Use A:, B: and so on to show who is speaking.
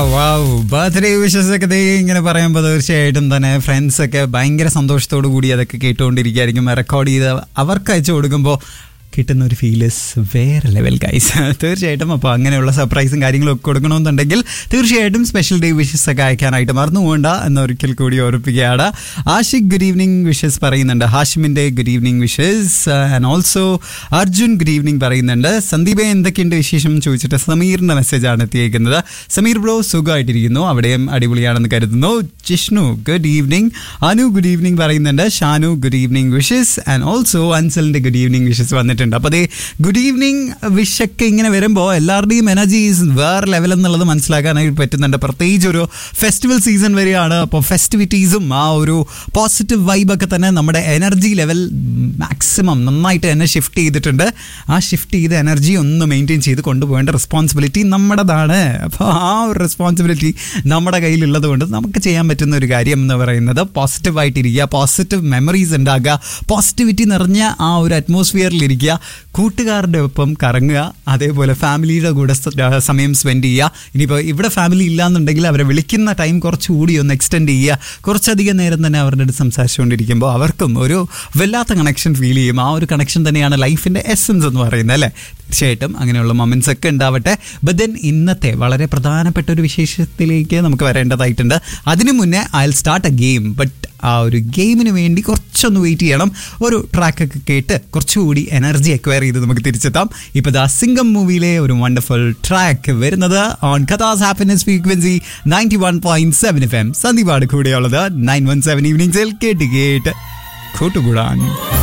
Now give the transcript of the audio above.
A: വാവ് birthday wishes ഒക്കെ ദേ ഇങ്ങനെ പറയുമ്പോൾ തീർച്ചയായിട്ടും തന്നെ ഫ്രണ്ട്സ് ഒക്കെ ഭയങ്കര സന്തോഷത്തോടു കൂടി അതൊക്കെ കേട്ടുകൊണ്ടിരിക്കുകയായിരിക്കും റെക്കോർഡ് ചെയ്ത് അവർക്ക് അയച്ചു കൊടുക്കുമ്പോൾ കിട്ടുന്ന ഒരു ഫീൽ ഇസ് വേറെ ലെവൽ ഗൈസ് തീർച്ചയായിട്ടും അപ്പോൾ അങ്ങനെയുള്ള സർപ്രൈസും കാര്യങ്ങളും ഒക്കെ കൊടുക്കണമെന്നുണ്ടെങ്കിൽ തീർച്ചയായിട്ടും സ്പെഷ്യൽ ഡേ വിഷസ് ഒക്കെ അയക്കാനായിട്ട് മറന്നു പോകണ്ട എന്നൊരിക്കൽ കൂടി ഓർപ്പിക്കുകയാണ് ആഷിഖ് ഗുഡ് ഈവനിങ് വിഷസ് പറയുന്നുണ്ട് ഹാഷിമിൻ്റെ good evening wishes and also Arjun good evening പറയുന്നുണ്ട് സന്ദീപെ എന്തൊക്കെയുണ്ട് വിശേഷം ചോദിച്ചിട്ട് സമീറിൻ്റെ മെസ്സേജാണ് എത്തിയേക്കുന്നത് സമീർ ബ്രോ സുഖമായിട്ടിരിക്കുന്നു അവിടെയും അടിപൊളിയാണെന്ന് കരുതുന്നു Jishnu good evening Anu good evening പറയുന്നുണ്ട് Shanu good evening wishes and also അൻസലിൻ്റെ ഗുഡ് ഈവനിങ് വിഷസ് വന്നിട്ടുണ്ട് അപ്പോൾ അതേ ഗുഡ് ഈവനിങ് വിഷൊക്കെ ഇങ്ങനെ വരുമ്പോൾ എല്ലാവരുടെയും എനർജി ഈസ് വേറെ ലെവൽ എന്നുള്ളത് മനസ്സിലാക്കാനായിട്ട് പറ്റുന്നുണ്ട് പ്രത്യേകിച്ച് ഒരു ഫെസ്റ്റിവൽ സീസൺ വരെയാണ് അപ്പോൾ ഫെസ്റ്റിവിറ്റീസും ആ ഒരു പോസിറ്റീവ് വൈബൊക്കെ തന്നെ നമ്മുടെ എനർജി ലെവൽ മാക്സിമം നന്നായിട്ട് തന്നെ ഷിഫ്റ്റ് ചെയ്തിട്ടുണ്ട് ആ ഷിഫ്റ്റ് ചെയ്ത എനർജി ഒന്ന് മെയിൻറ്റെയിൻ ചെയ്ത് കൊണ്ടുപോകേണ്ട റെസ്പോൺസിബിലിറ്റി നമ്മുടേതാണ് അപ്പോൾ ആ ഒരു റെസ്പോൺസിബിലിറ്റി നമ്മുടെ കയ്യിലുള്ളത് കൊണ്ട് നമുക്ക് ചെയ്യാൻ പറ്റുന്ന ഒരു കാര്യം എന്ന് പറയുന്നത് പോസിറ്റീവായിട്ടിരിക്കുക പോസിറ്റീവ് മെമ്മറീസ് ഉണ്ടാക്കുക പോസിറ്റിവിറ്റി നിറഞ്ഞ ആ ഒരു അറ്റ്മോസ്ഫിയറിൽ ഇരിക്കുക കൂട്ടുകാരുടെ ഒപ്പം കറങ്ങുക അതേപോലെ ഫാമിലിയുടെ കൂടെ സ- ആ, സമയം സ്പെൻഡ് ചെയ്യുക ഇനിയിപ്പോൾ ഇവിടെ ഫാമിലി ഇല്ലാന്നുണ്ടെങ്കിൽ അവരെ വിളിക്കുന്ന ടൈം കുറച്ചുകൂടി ഒന്ന് എക്സ്റ്റെൻഡ് ചെയ്യുക കുറച്ചധികം നേരം തന്നെ അവരുടെ അടുത്ത് സംസാരിച്ചുകൊണ്ടിരിക്കുമ്പോൾ അവർക്കും ഒരു വല്ലാത്ത കണക്ഷൻ ഫീൽ ചെയ്യും ആ ഒരു കണക്ഷൻ തന്നെയാണ് ലൈഫിൻ്റെ എസൻസ് എന്ന് പറയുന്നത് അല്ലേ തീർച്ചയായിട്ടും അങ്ങനെയുള്ള മൊമെൻറ്റ്സ് ഒക്കെ ഉണ്ടാവട്ടെ ബട്ട് ദെൻ ഇന്നത്തെ വളരെ പ്രധാനപ്പെട്ട ഒരു വിശേഷത്തിലേക്ക് നമുക്ക് വരേണ്ടതായിട്ടുണ്ട് അതിനു മുന്നേ I start a game but ആ ഒരു ഗെയിമിന് വേണ്ടി കുറച്ചൊന്ന് വെയിറ്റ് ചെയ്യണം ഒരു ട്രാക്കൊക്കെ കേട്ട് കുറച്ചുകൂടി എനർജി അക്വയർ ചെയ്ത് നമുക്ക് തിരിച്ചെത്താം ഇപ്പോൾ ദാ സിംഗം മൂവിയിലെ ഒരു വണ്ടർഫുൾ ട്രാക്ക് വരുന്നത് ഓൺ കഥാസ് happiness frequency ninety one point seven F M സന്ദീപാട് കൂടെയുള്ളത് നയൻ വൺ സെവൻ ഈവനിങ്സിൽ കേട്ട് കേട്ട് കൂട്ടുകൂടാൻ